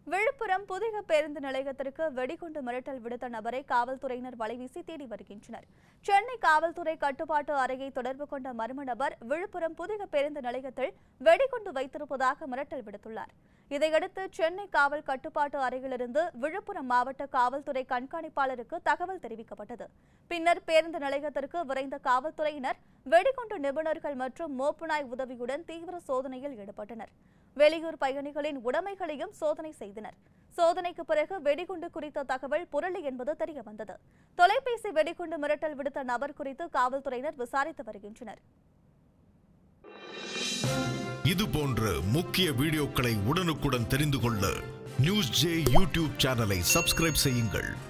விழுப்புரம் புதிய பேருந்து நிலையத்திற்கு வெடிகுண்டு மிரட்டல் விடுத்த நபரை காவல்துறையினர் வலைவீசி தேடி வருகின்றனர் சென்னை காவல்துறை கட்டுப்பாட்டு அறையை தொடர்பு கொண்ட மர்ம நபர் விழுப்புரம் புதிய பேருந்து நிலையத்தில் வெடிகுண்டு வைத்திருப்பதாக மிரட்டல் விடுத்துள்ளார் இதையடுத்து சென்னை காவல் கட்டுப்பாட்டு அறையிலிருந்து விழுப்புரம் மாவட்ட காவல்துறை கண்காணிப்பாளருக்கு தகவல் தெரிவிக்கப்பட்டது பின்னர் பேருந்து நிலையத்திற்கு விரைந்த காவல்துறையினர் வெடிகுண்டு நிபுணர்கள் மற்றும் மோப்புநாய் உதவியுடன் தீவிர சோதனையில் ஈடுபட்டனர் வெளியூர் பயணிகளின் உடைமைகளையும் சோதனை செய்தனர் சோதனைக்கு பிறகு வெடிகுண்டு குறித்த தகவல் புரளி என்பது தெரியவந்தது தொலைபேசி வெடிகுண்டு மிரட்டல் விடுத்த நபர் குறித்து காவல்துறையினர் விசாரித்து வருகின்றனர் இது போன்ற முக்கிய வீடியோக்களை உடனுக்குடன் தெரிந்து கொள்ள நியூஸ் ஜே யூடியூப் சேனலை சப்ஸ்கிரைப் செய்யுங்கள்